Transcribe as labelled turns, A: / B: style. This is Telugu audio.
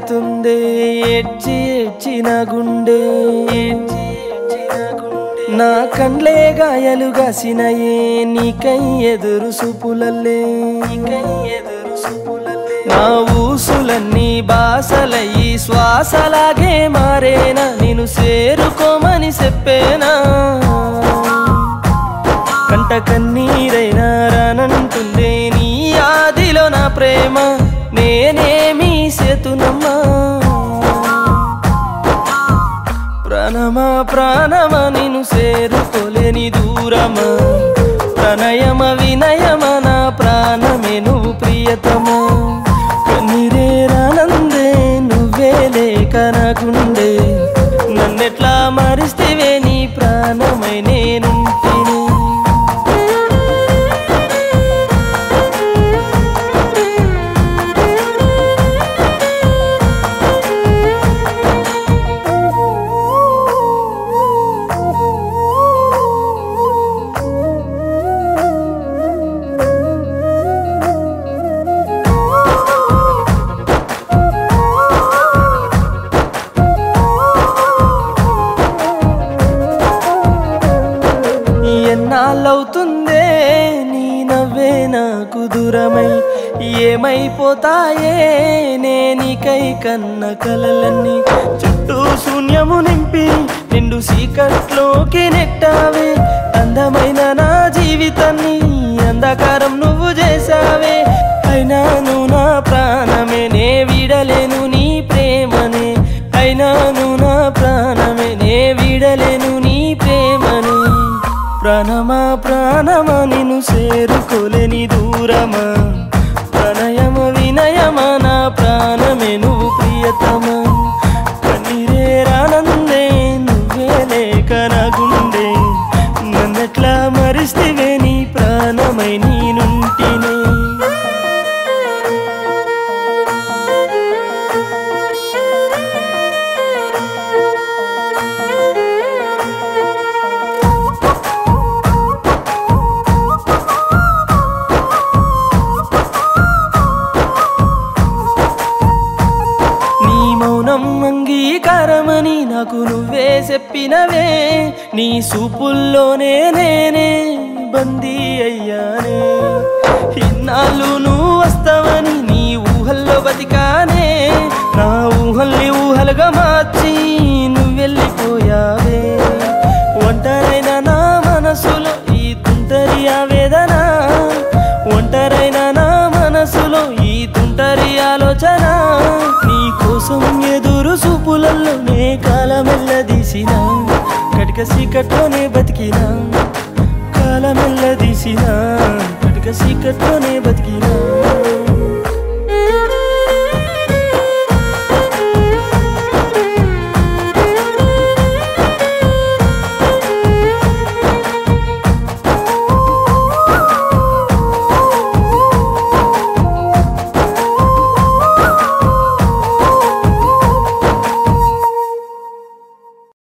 A: పెడుతుందే ఏడ్చి ఏడ్చి నా గుండె ఏడ్చి ఏడ్చి నా గుండె. నా కండ్లే గాయలు గాసినయే నీకై ఎదురు సూపులల్లే నీకై ఎదురు సూపులల్లే నా ఊసులన్నీ బాసలయ్యి శ్వాసలాగే మారేనా నేను చేరుకోమని చెప్పేనా కంట కన్నీరైనా రానంటుందే నీ ఆదిలో నా ప్రేమ నేనేమి సేతునమ్మా ప్రాణమా ప్రాణమా నిన్ను చేరుకోలేని దూరమా ప్రణయమ వినయమ నా ప్రాణమే నువ్వు ప్రియతమా కన్నీరే రానందే నువ్వే లేక నాకుండే నన్నెట్లా మరిస్తేవే నీ ప్రాణమై నేనుంటిని ఎన్నాళ్ళవుతుందే నీ నవ్వే నాకు దూరమై ఏమైపోతాయే నేనికై కన్న కలలన్నీ చుట్టూ శూన్యము నింపి నిండు సీకట్లోకి నెట్టావే అందమైన నా జీవితాన్ని అంధకారం నువ్వు చేసావే అయినా నువ్వు నా ప్రాణమే నే విడలేను నీ ప్రేమనే అయినా నువ్వు నా ప్రాణమే నే విడలేను నీ ప్రేమనే ప్రాణమా ప్రాణమా నిన్ను చేరుకోలేని దూరమా ప్రణయమ వినయమా నా ప్రాణమే నువ్వు ప్రియతమా కన్నీరే రానందే నువ్వే లేక నా గుండె నన్నెట్లా మరిస్తేవే నీ ప్రాణమై నేనుంటినే నీ మౌనం అంగీకారమని నాకు నువ్వే చెప్పినవే నీ సూపుల్లోనే నేనే బందీ అయ్యానే ఇన్నాళ్ళు నువ్వు వస్తావని నీ ఊహల్లో బతికానే నా ఊహల్ని ఊహలుగా మార్చి నువ్వెళ్ళిపోయావే ఒంటరైన నా మనసులో ఈ తుంటరి ఆవేదన ఒంటరైన నా మనసులో ఈ తుంటరి ఆలోచన నీ కోసం ఎదురు చూపులలోనే కాలమెల్లదీసిన కటిక సీకట్లోనే బతికిన కాలమెల్లదీసిన కటిక సీకట్లోనే